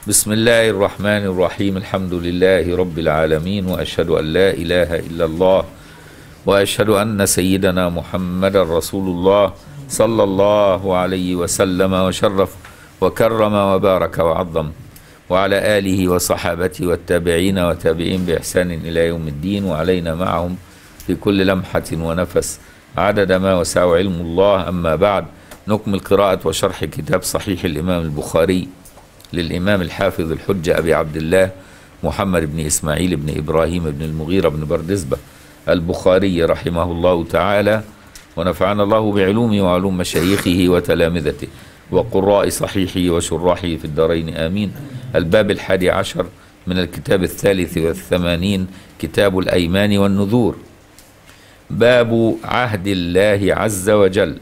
بسم الله الرحمن الرحيم الحمد لله رب العالمين واشهد ان لا اله الا الله واشهد ان سيدنا محمد رسول الله صلى الله عليه وسلم وشرف وكرم وبارك وعظم وعلى اله وصحابته والتابعين وتابعين باحسان الى يوم الدين وعلينا معهم في كل لمحه ونفس عدد ما وسع علم الله اما بعد نكمل قراءه وشرح كتاب صحيح الامام البخاري للإمام الحافظ الحجة أبي عبد الله محمد بن إسماعيل بن إبراهيم بن المغيرة بن بردزبة البخاري رحمه الله تعالى ونفعنا الله بعلومه وعلوم مشايخه وتلامذته وقراء صحيحه وشراحه في الدارين آمين الباب الحادي عشر من الكتاب الثالث والثمانين كتاب الأيمان والنذور باب عهد الله عز وجل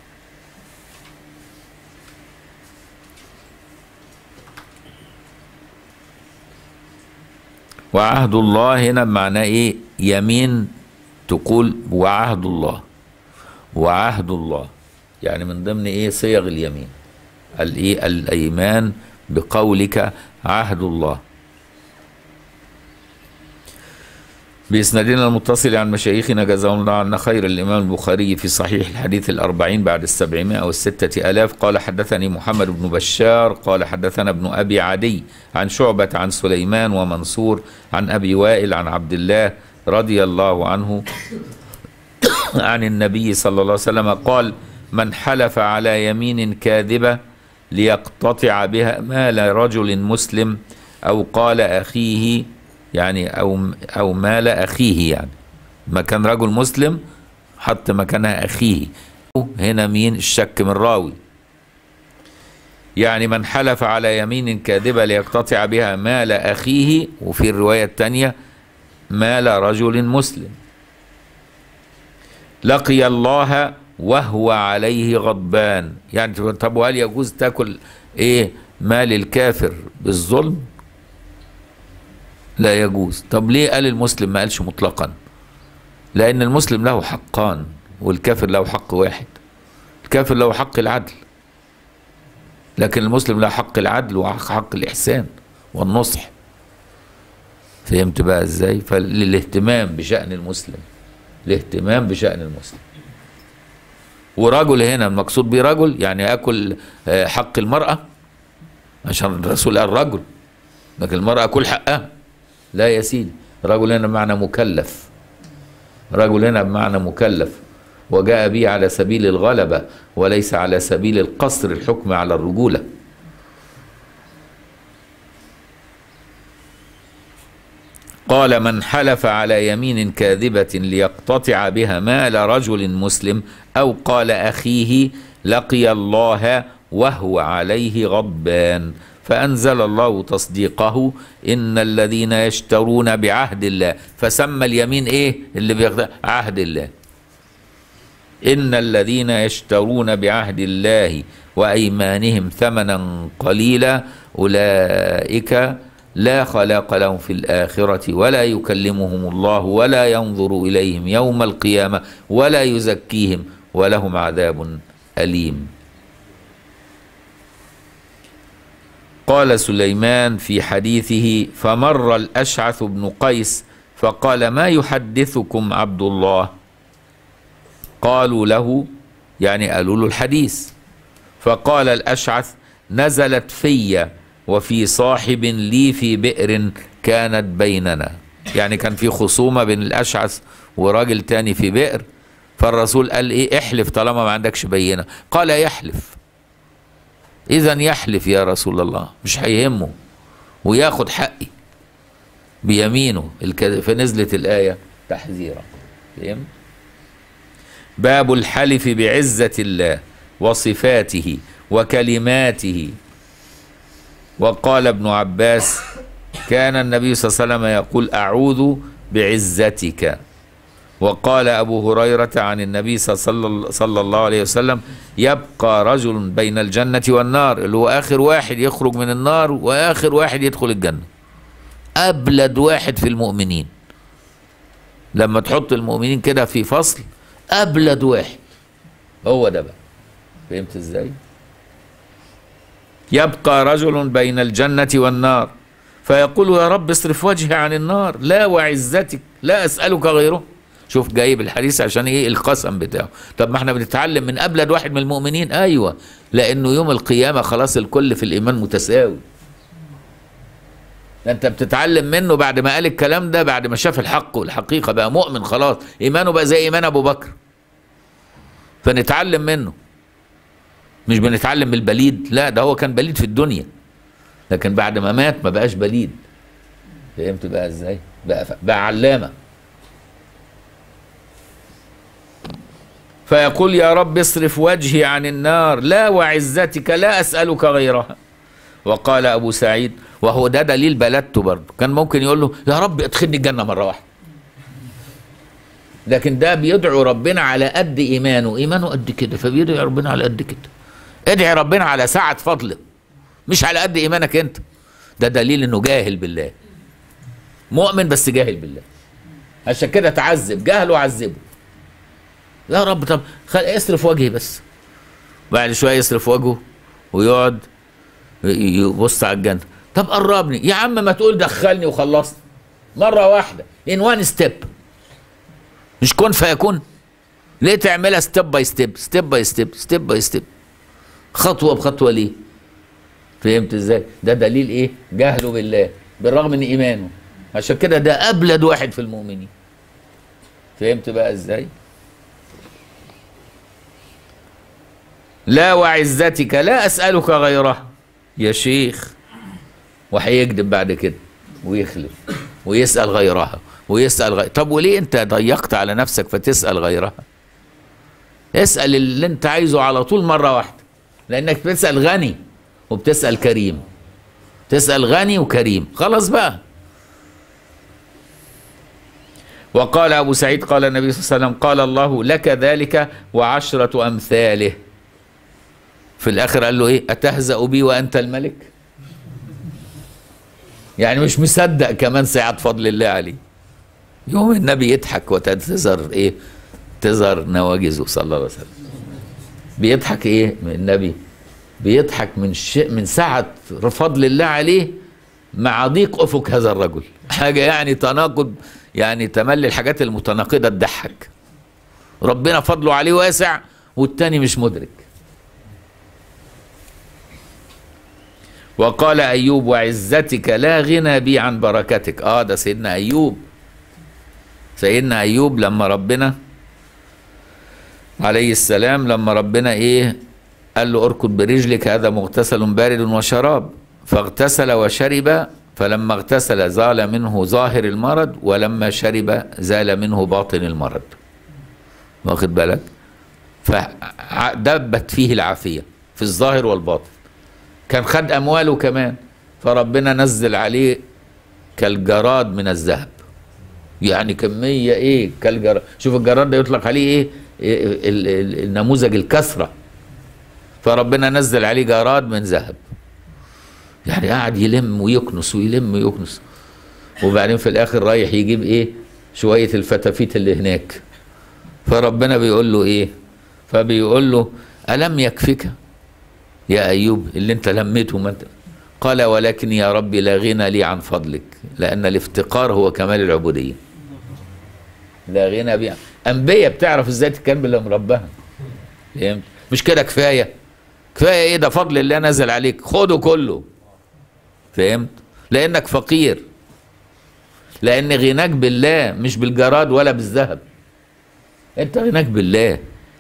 وعهد الله هنا معناه ايه يمين تقول وعهد الله وعهد الله يعني من ضمن ايه صيغ اليمين الايه الايمان بقولك عهد الله بإسنادنا المتصل عن مشايخنا جزاهم الله عنا خير الإمام البخاري في صحيح الحديث الأربعين بعد السبعمائة والستة ألاف قال حدثني محمد بن بشار قال حدثنا ابن أبي عدي عن شعبة عن سليمان ومنصور عن أبي وائل عن عبد الله رضي الله عنه عن النبي صلى الله عليه وسلم قال من حلف على يمين كاذبة ليقتطع بها مال رجل مسلم أو قال أخيه يعني او او مال اخيه يعني مكان رجل مسلم حط مكانها اخيه هنا مين الشك من راوي يعني من حلف على يمين كاذبة ليقتطع بها مال أخيه وفي الرواية الثانية مال رجل مسلم لقي الله وهو عليه غضبان يعني طب وهل يجوز تاكل ايه مال الكافر بالظلم لا يجوز طب ليه قال المسلم ما قالش مطلقا لان المسلم له حقان والكافر له حق واحد الكافر له حق العدل لكن المسلم له حق العدل وحق حق الاحسان والنصح فهمت بقى ازاي فالاهتمام بشأن المسلم الاهتمام بشأن المسلم ورجل هنا المقصود بيه رجل يعني ياكل حق المرأة عشان الرسول قال رجل لكن المرأة كل حقها لا يا سيدي رجل هنا بمعنى مكلف رجل هنا بمعنى مكلف وجاء به على سبيل الغلبة وليس على سبيل القصر الحكم على الرجولة قال من حلف على يمين كاذبة ليقتطع بها مال رجل مسلم أو قال أخيه لقي الله وهو عليه غضبان فأنزل الله تصديقه إن الذين يشترون بعهد الله فسمى اليمين إيه اللي بياخد عهد الله إن الذين يشترون بعهد الله وأيمانهم ثمنا قليلا أولئك لا خلاق لهم في الآخرة ولا يكلمهم الله ولا ينظر إليهم يوم القيامة ولا يزكيهم ولهم عذاب أليم قال سليمان في حديثه فمر الاشعث بن قيس فقال ما يحدثكم عبد الله قالوا له يعني قالوا له الحديث فقال الاشعث نزلت في وفي صاحب لي في بئر كانت بيننا يعني كان في خصومه بين الاشعث وراجل تاني في بئر فالرسول قال ايه احلف طالما ما عندكش بينه قال يحلف اذا يحلف يا رسول الله مش هيهمه وياخد حقي بيمينه فنزلت الآية تحذيرا فهم؟ باب الحلف بعزة الله وصفاته وكلماته وقال ابن عباس كان النبي صلى الله عليه وسلم يقول أعوذ بعزتك وقال أبو هريرة عن النبي صلى الله عليه وسلم يبقى رجل بين الجنة والنار اللي هو آخر واحد يخرج من النار وآخر واحد يدخل الجنة أبلد واحد في المؤمنين لما تحط المؤمنين كده في فصل أبلد واحد هو ده بقى فهمت ازاي يبقى رجل بين الجنة والنار فيقول يا رب اصرف وجهي عن النار لا وعزتك لا أسألك غيره شوف جايب الحديث عشان ايه القسم بتاعه طب ما احنا بنتعلم من ابلد واحد من المؤمنين ايوه لانه يوم القيامه خلاص الكل في الايمان متساوي ده انت بتتعلم منه بعد ما قال الكلام ده بعد ما شاف الحق والحقيقه بقى مؤمن خلاص ايمانه بقى زي ايمان ابو بكر فنتعلم منه مش بنتعلم من البليد لا ده هو كان بليد في الدنيا لكن بعد ما مات ما بقاش بليد فهمت بقى ازاي بقى بقى علامه فيقول يا رب اصرف وجهي عن النار لا وعزتك لا اسالك غيرها وقال ابو سعيد وهو ده دليل بلدته برضه كان ممكن يقول له يا رب ادخلني الجنه مره واحده لكن ده بيدعو ربنا على قد ايمانه ايمانه قد كده فبيدعي ربنا على قد كده ادعي ربنا على سعه فضله مش على قد ايمانك انت ده دليل انه جاهل بالله مؤمن بس جاهل بالله عشان كده تعذب جهله عذبه يا رب طب خل اصرف وجهي بس بعد شويه يصرف وجهه ويقعد يبص على الجنه طب قربني يا عم ما تقول دخلني وخلصت مره واحده ان وان ستيب مش كن فيكون ليه تعملها ستيب باي ستيب ستيب باي ستيب ستيب باي ستيب خطوه بخطوه ليه فهمت ازاي ده دليل ايه جهله بالله بالرغم من ايمانه عشان كده ده ابلد واحد في المؤمنين فهمت بقى ازاي لا وعزتك لا اسالك غيرها يا شيخ وهيكذب بعد كده ويخلف ويسال غيرها ويسال غير طب وليه انت ضيقت على نفسك فتسال غيرها اسال اللي انت عايزه على طول مره واحده لانك بتسال غني وبتسال كريم تسال غني وكريم خلاص بقى وقال ابو سعيد قال النبي صلى الله عليه وسلم قال الله لك ذلك وعشره امثاله في الاخر قال له ايه اتهزأ بي وانت الملك يعني مش مصدق كمان سعة فضل الله عليه يوم النبي يضحك وتظهر ايه تظهر نواجزه صلى الله عليه وسلم بيضحك ايه من النبي بيضحك من شيء من سعة فضل الله عليه مع ضيق افق هذا الرجل حاجه يعني تناقض يعني تملي الحاجات المتناقضه تضحك ربنا فضله عليه واسع والتاني مش مدرك وقال ايوب وعزتك لا غنى بي عن بركتك اه ده سيدنا ايوب سيدنا ايوب لما ربنا عليه السلام لما ربنا ايه قال له اركض برجلك هذا مغتسل بارد وشراب فاغتسل وشرب فلما اغتسل زال منه ظاهر المرض ولما شرب زال منه باطن المرض واخد بالك فدبت فيه العافيه في الظاهر والباطن كان خد امواله كمان فربنا نزل عليه كالجراد من الذهب يعني كميه ايه كالجراد شوف الجراد ده يطلق عليه ايه, إيه ال- ال- النموذج الكثره فربنا نزل عليه جراد من ذهب يعني قاعد يلم ويكنس ويلم ويكنس وبعدين في الاخر رايح يجيب ايه شويه الفتافيت اللي هناك فربنا بيقول له ايه فبيقول له الم يكفك يا ايوب اللي انت لميته ما انت قال ولكن يا ربي لا غنى لي عن فضلك لان الافتقار هو كمال العبوديه لا غنى بي انبياء بتعرف ازاي تتكلم اللي مربها فهمت مش كده كفايه كفايه ايه ده فضل الله نزل عليك خده كله فهمت لانك فقير لان غناك بالله مش بالجراد ولا بالذهب انت غناك بالله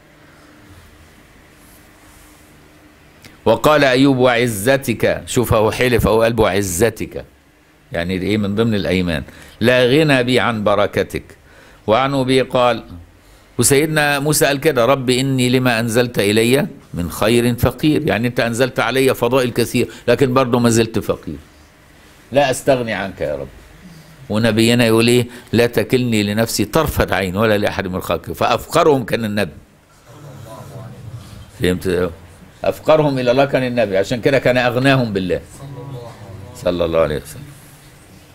وقال ايوب وعزتك شوف هو حلف او قلبه عزتك يعني ايه من ضمن الايمان لا غنى بي عن بركتك وعن ابي قال وسيدنا موسى قال كده رب اني لما انزلت الي من خير فقير يعني انت انزلت علي فضائل كثير لكن برضه ما زلت فقير لا استغني عنك يا رب ونبينا يقول ايه لا تكلني لنفسي طرفة عين ولا لاحد من خلقك فافقرهم كان النبي فهمت افقرهم الى الله كان النبي عشان كده كان اغناهم بالله صلى الله عليه وسلم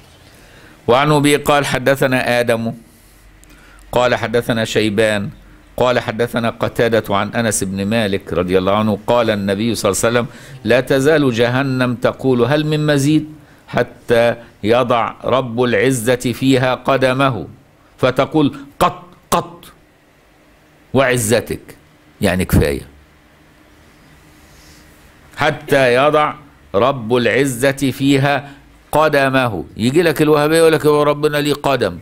وعن ابي قال حدثنا ادم قال حدثنا شيبان قال حدثنا قتادة عن أنس بن مالك رضي الله عنه قال النبي صلى الله عليه وسلم لا تزال جهنم تقول هل من مزيد حتى يضع رب العزة فيها قدمه فتقول قط قط وعزتك يعني كفاية حتى يضع رب العزة فيها قدمه يجي لك الوهابية يقول لك هو ربنا ليه قدم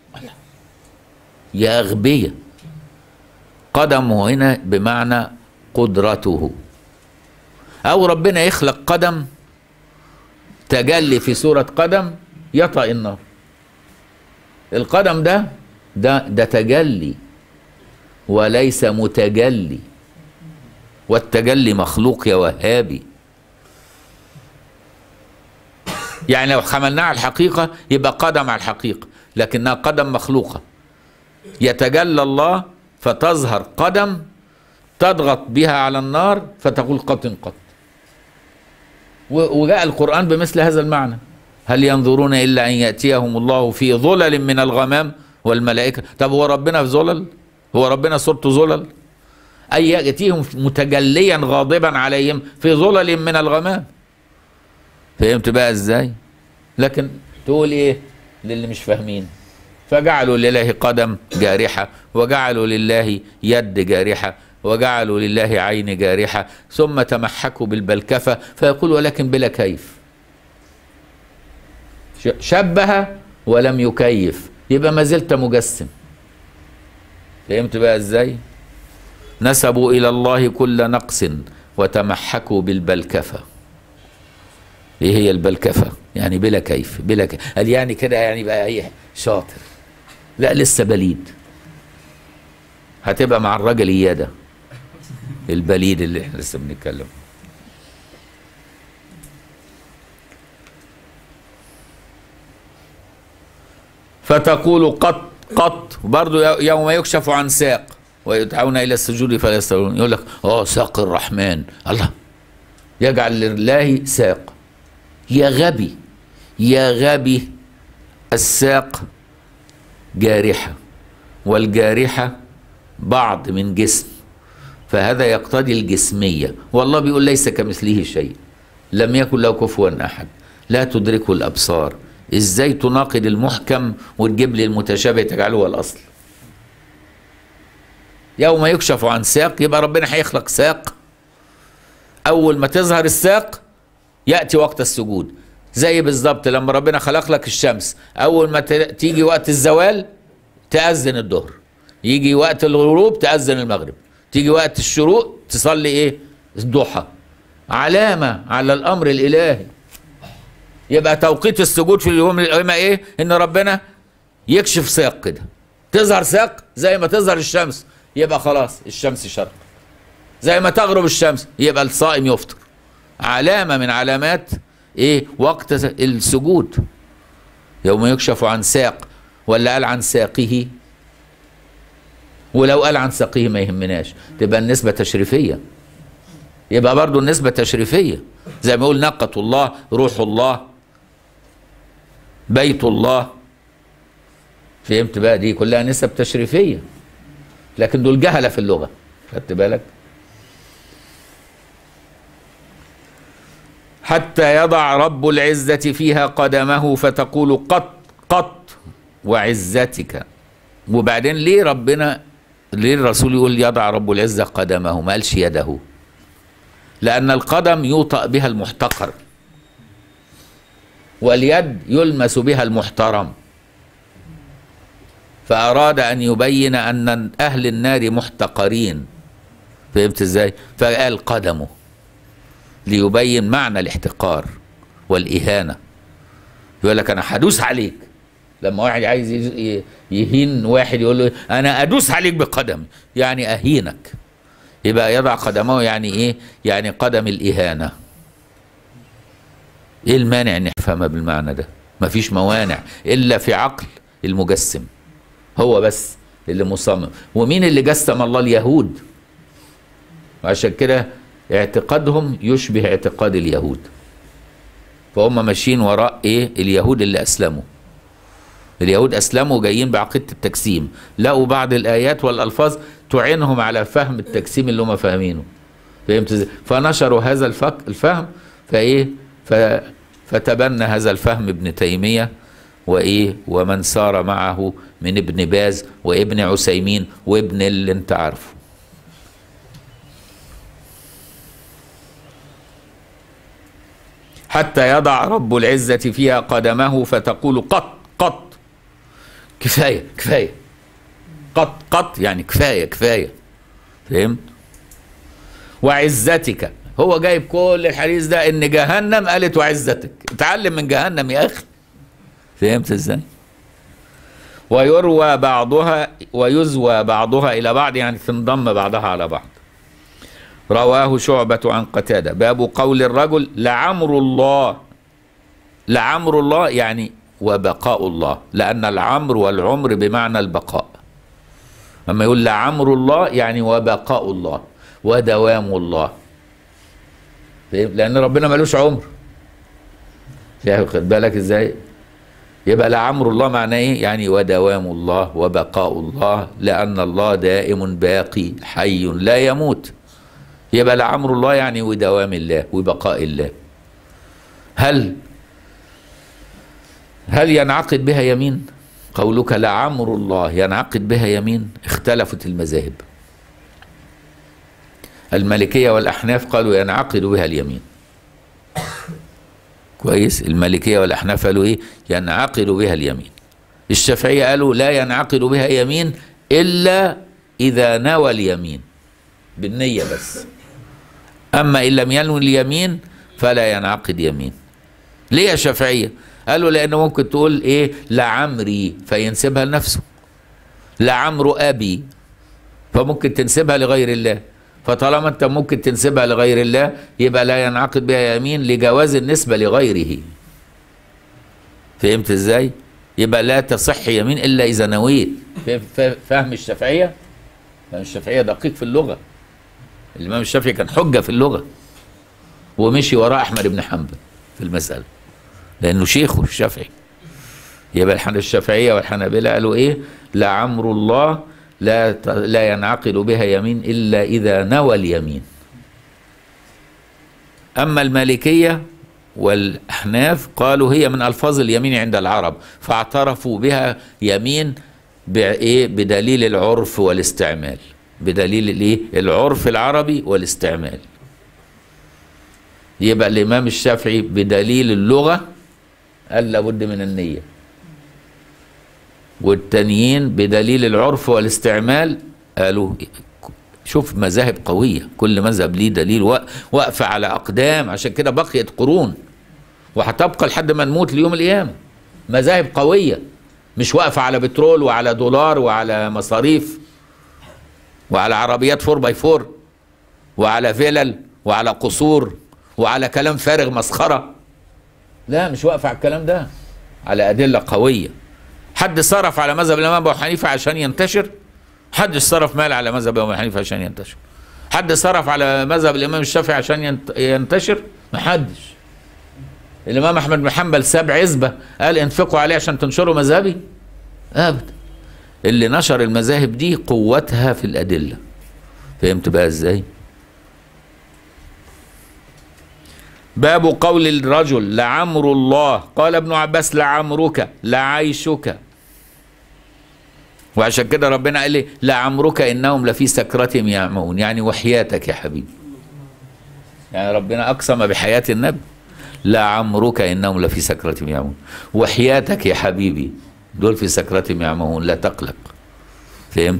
يا أغبية قدمه هنا بمعنى قدرته أو ربنا يخلق قدم تجلي في صورة قدم يطأ النار القدم ده ده ده تجلي وليس متجلي والتجلي مخلوق يا وهابي يعني لو حملناها على الحقيقة يبقى قدم على الحقيقة لكنها قدم مخلوقة يتجلى الله فتظهر قدم تضغط بها على النار فتقول قط قط و- وجاء القرآن بمثل هذا المعنى هل ينظرون إلا أن يأتيهم الله في ظلل من الغمام والملائكة طب هو ربنا في ظلل هو ربنا صورته ظلل أي يأتيهم متجليا غاضبا عليهم في ظلل من الغمام فهمت بقى ازاي لكن تقول ايه للي مش فاهمين فجعلوا لله قدم جارحة وجعلوا لله يد جارحة وجعلوا لله عين جارحة ثم تمحكوا بالبلكفة فيقول ولكن بلا كيف ش- شبه ولم يكيف يبقى ما زلت مجسم فهمت بقى ازاي نسبوا الى الله كل نقص وتمحكوا بالبلكفه ايه هي البلكفه يعني بلا كيف بلا كيف قال يعني كده يعني بقى ايه شاطر لا لسه بليد هتبقى مع الراجل اياده البليد اللي احنا لسه بنتكلم فتقول قط قط برضه يوم يكشف عن ساق ويدعون الى السجود فلا يستطيعون يقول لك اه ساق الرحمن الله يجعل لله ساق يا غبي يا غبي الساق جارحة والجارحة بعض من جسم فهذا يقتضي الجسمية والله بيقول ليس كمثله شيء لم يكن له كفوا أحد لا تدركه الأبصار إزاي تناقض المحكم وتجيب لي المتشابه تجعله هو الأصل يوم يكشف عن ساق يبقى ربنا هيخلق ساق أول ما تظهر الساق ياتي وقت السجود زي بالظبط لما ربنا خلق لك الشمس اول ما ت- تيجي وقت الزوال تاذن الظهر يجي وقت الغروب تاذن المغرب تيجي وقت الشروق تصلي ايه الضحى علامه على الامر الالهي يبقى توقيت السجود في اليوم القيامه ايه ان ربنا يكشف ساق كده تظهر ساق زي ما تظهر الشمس يبقى خلاص الشمس شرق زي ما تغرب الشمس يبقى الصائم يفطر علامة من علامات ايه وقت السجود يوم يكشف عن ساق ولا قال عن ساقه ولو قال عن ساقه ما يهمناش تبقى النسبة تشريفية يبقى برضو النسبة تشريفية زي ما يقول نقة الله روح الله بيت الله فهمت بقى دي كلها نسب تشريفية لكن دول جهلة في اللغة خدت بالك حتى يضع رب العزة فيها قدمه فتقول قط قط وعزتك وبعدين ليه ربنا ليه الرسول يقول يضع رب العزة قدمه ما قالش يده لأن القدم يوطأ بها المحتقر واليد يلمس بها المحترم فأراد أن يبين أن أهل النار محتقرين فهمت ازاي؟ فقال قدمه ليبين معنى الاحتقار والإهانة يقول لك أنا هدوس عليك لما واحد عايز ي- يهين واحد يقول له أنا أدوس عليك بقدمي يعني أهينك يبقى يضع قدمه يعني إيه؟ يعني قدم الإهانة إيه المانع إن نفهمها بالمعنى ده؟ مفيش موانع إلا في عقل المجسم هو بس اللي مصمم ومين اللي جسم الله اليهود وعشان كده اعتقادهم يشبه اعتقاد اليهود فهم ماشيين وراء ايه اليهود اللي اسلموا اليهود اسلموا جايين بعقيده التجسيم لقوا بعض الايات والالفاظ تعينهم على فهم التجسيم اللي هم فاهمينه فهمت ازاي؟ فنشروا هذا الفك الفهم فايه ف فتبنى هذا الفهم ابن تيميه وايه ومن سار معه من ابن باز وابن عثيمين وابن اللي انت عارفه حتى يضع رب العزة فيها قدمه فتقول قط قط كفاية كفاية قط قط يعني كفاية كفاية فهمت وعزتك هو جايب كل الحديث ده ان جهنم قالت وعزتك اتعلم من جهنم يا اخي فهمت ازاي ويروى بعضها ويزوى بعضها الى بعض يعني تنضم بعضها على بعض رواه شعبة عن قتادة باب قول الرجل لعمر الله لعمر الله يعني وبقاء الله لأن العمر والعمر بمعنى البقاء أما يقول لعمر الله يعني وبقاء الله ودوام الله فاهم؟ لأن ربنا ملوش عمر فاهم خد بالك ازاي يبقى لعمر الله معناه ايه يعني ودوام الله وبقاء الله لأن الله دائم باقي حي لا يموت يبقى لعمر الله يعني ودوام الله وبقاء الله هل هل ينعقد بها يمين قولك لعمر الله ينعقد بها يمين اختلفت المذاهب المالكية والأحناف قالوا ينعقد بها اليمين كويس المالكية والأحناف قالوا إيه ينعقد بها اليمين الشافعية قالوا لا ينعقد بها يمين إلا إذا نوى اليمين بالنية بس أما إن لم ينوي اليمين فلا ينعقد يمين ليه يا شافعية قالوا لأنه ممكن تقول إيه لعمري فينسبها لنفسه لعمر أبي فممكن تنسبها لغير الله فطالما أنت ممكن تنسبها لغير الله يبقى لا ينعقد بها يمين لجواز النسبة لغيره فهمت إزاي؟ يبقى لا تصح يمين إلا إذا نويت فاهم الشافعية؟ فاهم الشافعية دقيق في اللغة الإمام الشافعي كان حجة في اللغة ومشي وراء أحمد بن حنبل في المسألة لأنه شيخه الشافعي يبقى الحن الشافعية والحنابلة قالوا إيه لعمر الله لا لا ينعقد بها يمين إلا إذا نوى اليمين أما المالكية والأحناف قالوا هي من ألفاظ اليمين عند العرب فاعترفوا بها يمين بإيه بدليل العرف والاستعمال بدليل الايه العرف العربي والاستعمال يبقى الامام الشافعي بدليل اللغه قال لابد من النيه والتانيين بدليل العرف والاستعمال قالوا شوف مذاهب قويه كل مذهب ليه دليل واقفه على اقدام عشان كده بقيت قرون وهتبقى لحد ما نموت ليوم القيامه مذاهب قويه مش واقفه على بترول وعلى دولار وعلى مصاريف وعلى عربيات فور باي فور وعلى فلل وعلى قصور وعلى كلام فارغ مسخرة لا مش واقف على الكلام ده على أدلة قوية حد صرف على مذهب الإمام أبو حنيفة عشان ينتشر حد صرف مال على مذهب أبو حنيفة عشان ينتشر حد صرف على مذهب الإمام الشافعي عشان ينتشر محدش الإمام أحمد بن حنبل ساب عزبة قال انفقوا عليه عشان تنشروا مذهبي أبدا اللي نشر المذاهب دي قوتها في الأدلة فهمت بقى ازاي باب قول الرجل لعمر الله قال ابن عباس لعمرك لعيشك وعشان كده ربنا قال لي لعمرك انهم لفي سكرتهم يعمون يعني وحياتك يا حبيبي يعني ربنا اقسم بحياه النبي لعمرك انهم لفي سكرتهم يعمون وحياتك يا حبيبي دول في سكرتهم يعمهون لا تقلق فهمت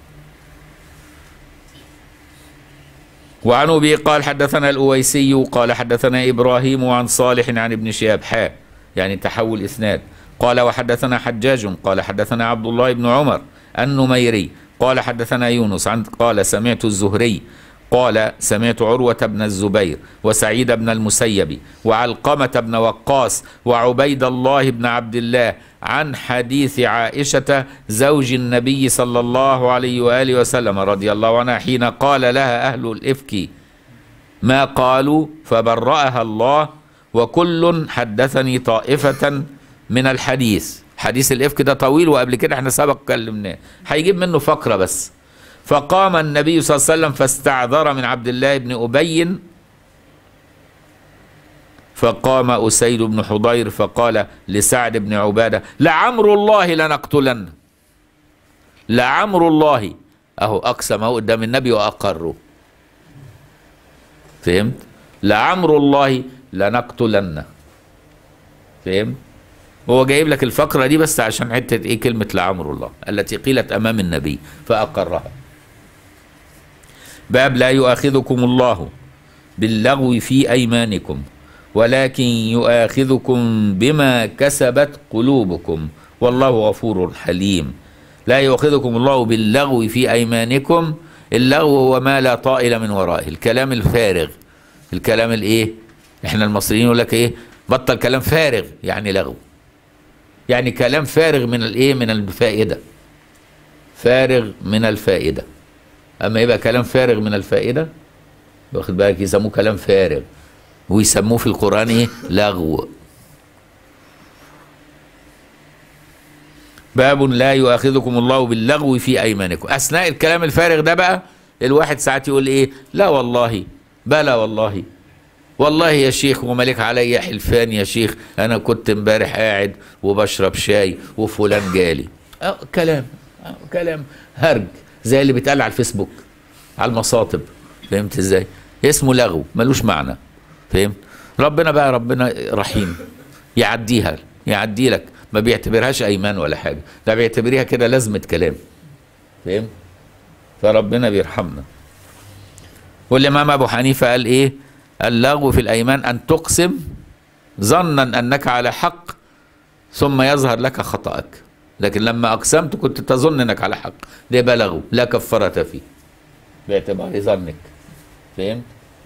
وعن ابي قال حدثنا الاويسي قال حدثنا ابراهيم عن صالح عن ابن شهاب حاء يعني تحول اسناد قال وحدثنا حجاج قال حدثنا عبد الله بن عمر النميري قال حدثنا يونس عن قال سمعت الزهري قال سمعت عروة بن الزبير وسعيد بن المسيب وعلقمة بن وقاص وعبيد الله بن عبد الله عن حديث عائشة زوج النبي صلى الله عليه وآله وسلم رضي الله عنها حين قال لها أهل الإفك ما قالوا فبرأها الله وكل حدثني طائفة من الحديث حديث الإفك ده طويل وقبل كده احنا سبق كلمناه هيجيب منه فقرة بس فقام النبي صلى الله عليه وسلم فاستعذر من عبد الله بن أبي فقام أسيد بن حضير فقال لسعد بن عبادة لعمر الله لنقتلن لعمر الله أهو أقسم أهو قدام النبي وأقره فهمت لعمر الله لنقتلن فهمت هو جايب لك الفقرة دي بس عشان حتة ايه كلمة لعمر الله التي قيلت امام النبي فاقرها باب لا يؤاخذكم الله باللغو في ايمانكم ولكن يؤاخذكم بما كسبت قلوبكم والله غفور حليم لا يؤاخذكم الله باللغو في ايمانكم اللغو هو ما لا طائل من ورائه الكلام الفارغ الكلام الايه احنا المصريين يقول لك ايه بطل كلام فارغ يعني لغو يعني كلام فارغ من الايه من الفائده فارغ من الفائده اما يبقى كلام فارغ من الفائده واخد بالك يسموه كلام فارغ ويسموه في القران ايه لغو باب لا يؤاخذكم الله باللغو في ايمانكم اثناء الكلام الفارغ ده بقى الواحد ساعات يقول ايه لا والله بلا والله والله يا شيخ ومالك عليا حلفان يا شيخ انا كنت امبارح قاعد وبشرب شاي وفلان جالي أه كلام أه كلام هرج زي اللي بيتقال على الفيسبوك على المصاطب فهمت ازاي اسمه لغو ملوش معنى فهمت ربنا بقى ربنا رحيم يعديها يعدي لك ما بيعتبرهاش ايمان ولا حاجه ده بيعتبريها كده لازمه كلام فهمت فربنا بيرحمنا والامام ابو حنيفه قال ايه اللغو في الايمان ان تقسم ظنا انك على حق ثم يظهر لك خطأك لكن لما اقسمت كنت تظن انك على حق ده يبقى لغو لا كفارة فيه باعتبار ظنك فهمت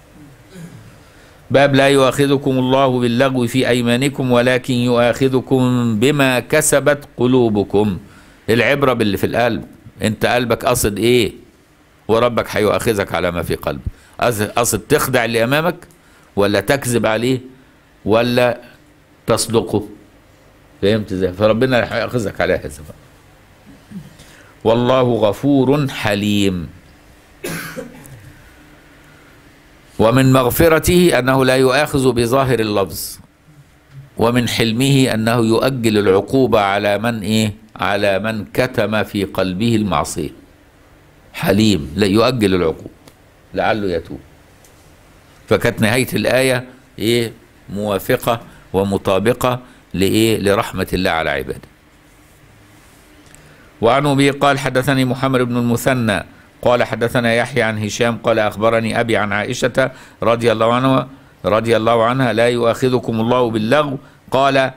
باب لا يؤاخذكم الله باللغو في ايمانكم ولكن يؤاخذكم بما كسبت قلوبكم العبره باللي في القلب انت قلبك قصد ايه وربك هيؤاخذك على ما في قلبك قصد تخدع اللي امامك ولا تكذب عليه ولا تصدقه فهمت ازاي فربنا هيأخذك على هذا والله غفور حليم ومن مغفرته انه لا يؤاخذ بظاهر اللفظ ومن حلمه انه يؤجل العقوبه على من ايه على من كتم في قلبه المعصيه حليم لا يؤجل العقوبه لعله يتوب فكانت نهايه الايه ايه موافقه ومطابقه لايه لرحمه الله على عباده وعن ابي قال حدثني محمد بن المثنى قال حدثنا يحيى عن هشام قال اخبرني ابي عن عائشه رضي الله عنها رضي الله عنها لا يؤاخذكم الله باللغو قال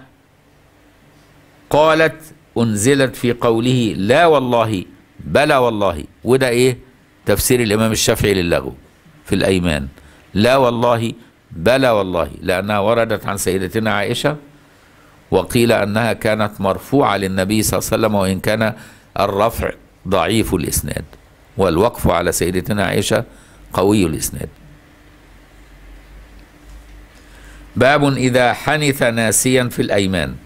قالت انزلت في قوله لا والله بلى والله وده ايه تفسير الامام الشافعي للغو في الايمان لا والله بلى والله لانها وردت عن سيدتنا عائشه وقيل انها كانت مرفوعه للنبي صلى الله عليه وسلم وان كان الرفع ضعيف الاسناد والوقف على سيدتنا عائشه قوي الاسناد باب اذا حنث ناسيا في الايمان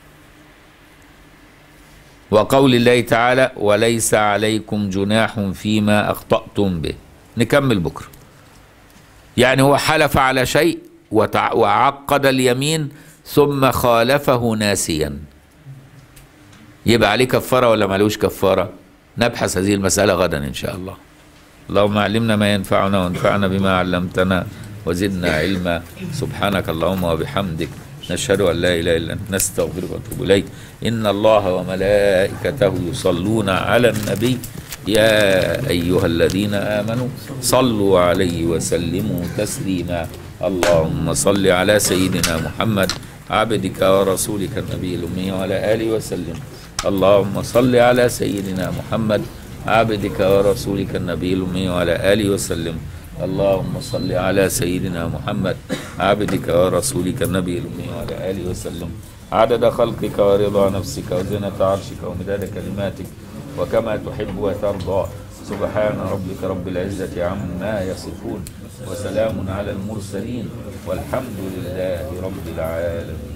وقول الله تعالى وليس عليكم جناح فيما اخطاتم به نكمل بكره يعني هو حلف على شيء وتع... وعقد اليمين ثم خالفه ناسيا يبقى عليه كفاره ولا ملوش كفاره نبحث هذه المساله غدا ان شاء الله اللهم علمنا ما ينفعنا وانفعنا بما علمتنا وزدنا علما سبحانك اللهم وبحمدك نشهد ان لا اله الا انت نستغفرك ونتوب اليك ان الله وملائكته يصلون على النبي يا ايها الذين امنوا صلوا عليه وسلموا تسليما اللهم صل على سيدنا محمد عبدك ورسولك النبي الامي وعلى اله وسلم اللهم صل على سيدنا محمد عبدك ورسولك النبي الامي وعلى اله وسلم اللهم صل على سيدنا محمد عبدك ورسولك النبي الأمي وعلى آله وسلم عدد خلقك ورضا نفسك وزنة عرشك ومداد كلماتك وكما تحب وترضى سبحان ربك رب العزة عما يصفون وسلام على المرسلين والحمد لله رب العالمين